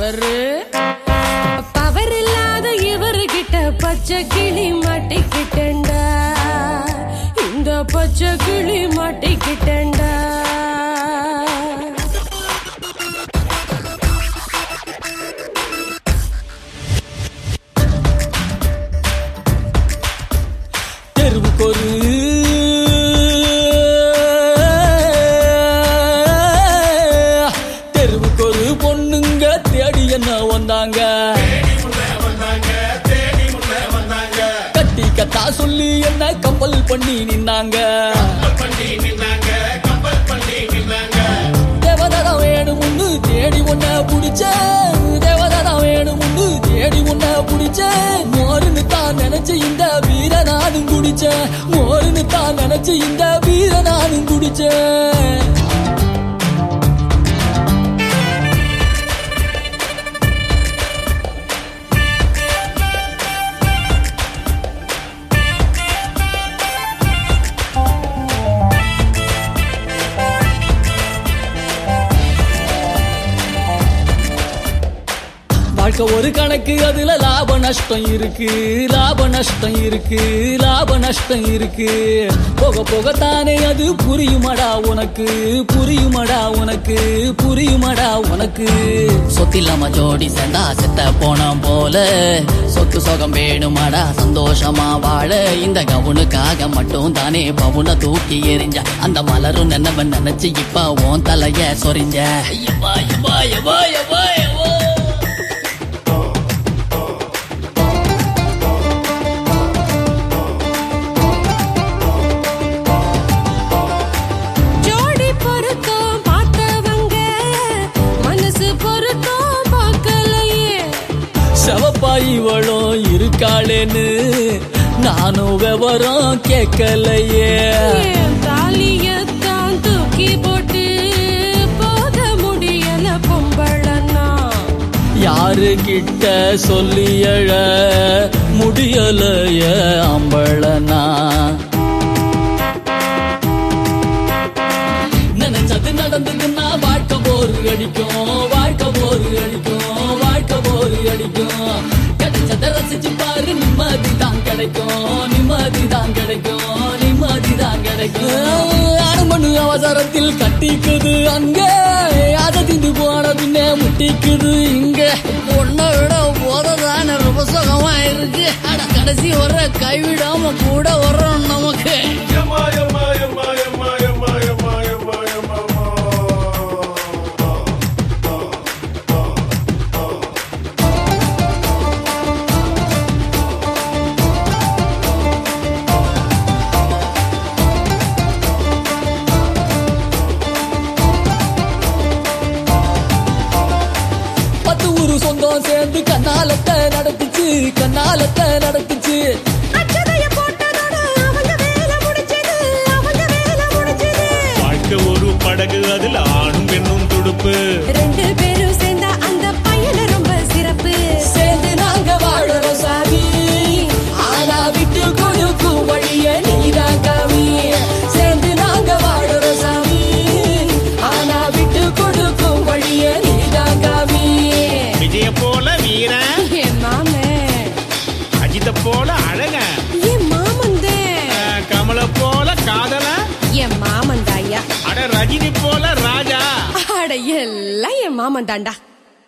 Power power இல்லாத இவர்கிட்ட பச்சை கிளி மாட்டிக்கிட்டேன்டா இந்த பச்சை கிளி மாட்டிக்கிட்டேன்டா தெருவுக்கு ஒரு தெருவுக்கு ஒரு பொண்ணுங்க தேடி என்ன வந்தாங்க கட்டி கத்தா சொல்லி என்ன கப்பல் பண்ணி நின்னாங்க தேவதாதான் வேணும்னு தேடி ஒன்ன புடிச்ச தேவதாதான் வேணும்னு தேடி ஒன்ன புடிச்ச மோருன்னு தான் நினைச்சு இந்த வீர நானும் குடிச்சேன் மோருன்னு தான் நினைச்சு இந்த வீர நானும் குடிச்சேன் வாழ்க்கை ஒரு கணக்கு அதுல லாப நஷ்டம் இருக்கு லாப நஷ்டம் இருக்கு லாப நஷ்டம் இருக்கு போக போக தானே அது புரியுமடா உனக்கு புரியுமடா உனக்கு புரியுமடா உனக்கு சொத்தில்லாம ஜோடி சேர்ந்தா செத்த போன போல சொத்து சொகம் வேணுமாடா சந்தோஷமா வாழ இந்த கவுனுக்காக மட்டும் தானே பவுன தூக்கி எறிஞ்ச அந்த மலரும் நினைவன் நினைச்சு இப்ப உன் தலைய சொரிஞ்ச ஐயப்பா, ஐயப்பா, ஐயப்பா, ஐயப்பா, ஐயப்பா. ஜோடி பொருத்தம் பார்த்தவங்க மனசு பொருத்தம் பார்க்கலையே செவப்பா இவளும் இருக்காளேன்னு நானும் விவரம் கேட்கலையே என் தாலியத்தான் தூக்கி போட்டு போக முடியல பொம்பளனா யாரு கிட்ட சொல்லி எழ முடியலைய அம்பளனா நினைச்சது நடந்ததுன்னா வாழ்க்கை போரு அடிக்கும் வாழ்க்கை போரு அடிக்கும் வாழ்க்கை போரு அடிக்கும் கிடைச்சத ரசிச்சு பாரு நிம்மதி தான் கிடைக்கும் நிம்மதி தான் கிடைக்கும் நிம்மதி தான் கிடைக்கும் அனுமனு அவசரத்தில் கட்டிக்குது அங்க அதை திண்டு போன பின்னே முட்டிக்குது இங்க பொண்ணை விட போததான ரொம்ப சுகமா இருக்கு அட கடைசி வர கைவிடாம கூட வர்றோம் நமக்கு பத்து ஊரு சொந்தம் சேர்ந்து கண்ணாலத்தை நடத்துச்சு கண்ணாலத்தை நடத்துச்சு அச்சதைய போட்டதோட அவங்க வேலை முடிச்சது அவங்க வேலை முடிச்சது வாழ்க்கை ஒரு படகு அதுல ஆணும் பெண்ணும் துடுப்பு ரெண்டு பேரும் சேர்ந்தா அந்த பையன ரொம்ப சிறப்பு சேர்ந்து நாங்க வாழறோம் சாமி ஆனா விட்டு கொடுக்கும் வழிய நீதான் காமி சேர்ந்து நாங்க வாழறோம் சாமி ஆனா விட்டு கொடுக்கும் வழிய நீதான் காமி விஜய போல வீரன் என் மாமன் அஜித போல அழகன் என் மாமந்தே அஹ், கமல போல காதல என் மாமன் தாயா அட ரஜினி போல ராஜா அட எல்லாம் என் மாமன் தாண்டா